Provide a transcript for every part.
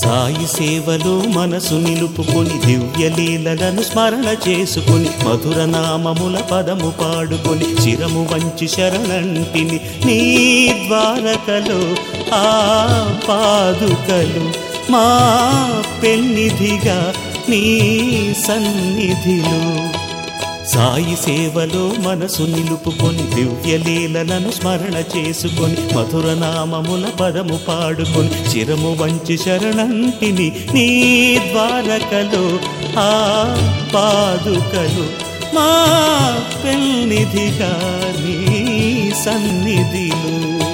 సాయి సేవలో మనసు నిలుపుకొని దివ్యలీలలను స్మరణ చేసుకొని మధుర నామముల పదము పాడుకొని చిరము వంచి శరణంటిని నీ ద్వారకలో ఆ పాదుకలు మా పెన్నిధిగా నీ సన్నిధిలో సాయి సేవలో మనసు నిలుపుకొని దివ్యలీలలను స్మరణ చేసుకొని మధుర నామముల పదము పాడుకొని చిరము వంచి శరణంటిని నీ ద్వారకలో ఆ పాదుకలు మా పెన్నిధిగా నీ సన్నిధిలో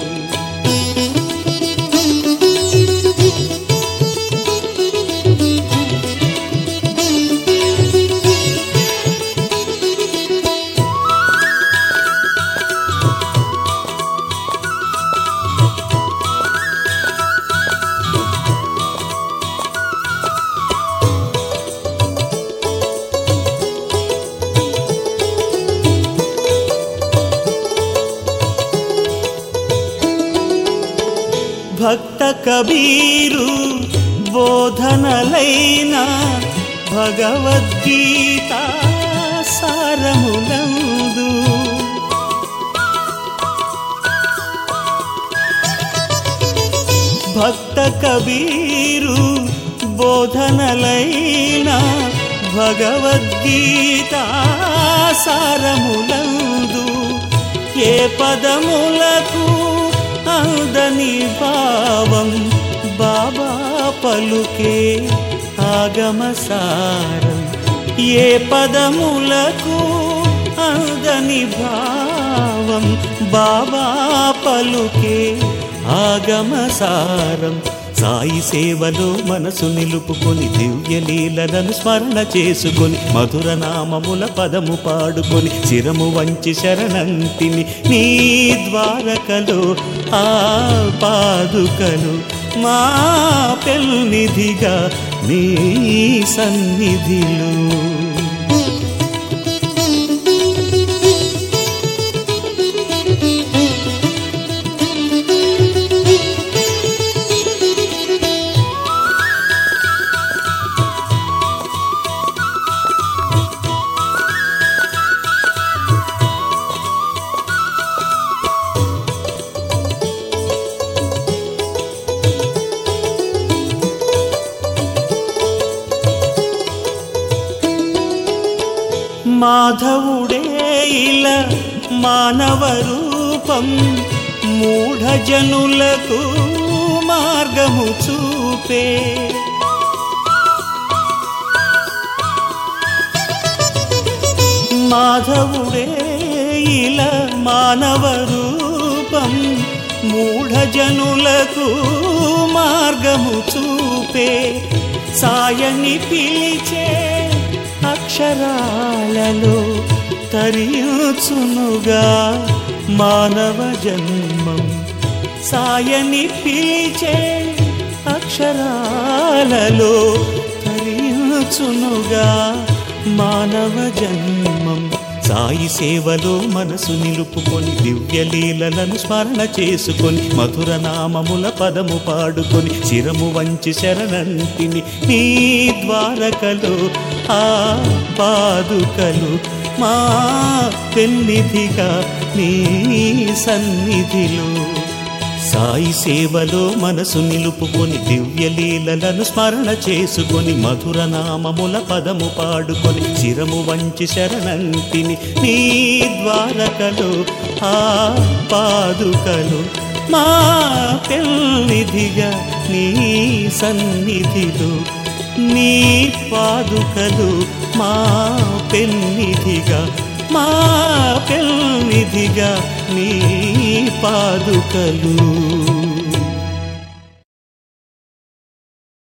భక్త కబీరు బోధనలైన భగవద్గీత సారములందు భక్త కబీరు బోధనలైన భగవద్గీత సారములందు ఏ పదములకు అందని భావం బాబా పలుకే ఆగమ సారం ఏ పదములకు అందని భావం బాబా పలుకే ఆగమ సారం సాయి సేవలో మనసు నిలుపుకొని దివ్యలీలలను స్మరణ చేసుకొని మధుర నామముల పదము పాడుకొని చిరము వంచి శరణంతిని నీ ద్వారకలో ఆ పాదుకలు మా పెల్నిధిగా నీ సన్నిధిలో మాధవుడే ఇలా మానవ రూపం మూఢజనులకు మార్గము చూపే మాధవుడే ఇలా మానవ రూపం మూఢజనులకు మార్గము చూపే సాయని పిలిచే అక్షరాలలో తరియుచునుగా మానవ జన్మం సాయని పిలిచే అక్షరాలలో తరియుచునుగా మానవ జన్మం సాయి సేవలో మనసు నిలుపుకొని దివ్యలీలలను స్మరణ చేసుకొని మధుర నామముల పదము పాడుకొని చిరము వంచి శరణంటిని నీ ద్వారకలో ఆ పాదుకలు మా పెన్నిధిగా నీ సన్నిధిలో సాయి సేవలో మనసు నిలుపుకొని దివ్యలీలలను స్మరణ చేసుకొని మధుర నామముల పదము పాడుకొని చిరము వంచి శరణంటిని నీ ద్వారకలో ఆ పాదుకలు మా పెల్నిధిగా నీ సన్నిధిలో నీ పాదుకలు మా పెన్నిధిగా మా పెల్నిధిగా నీ పాదుకలు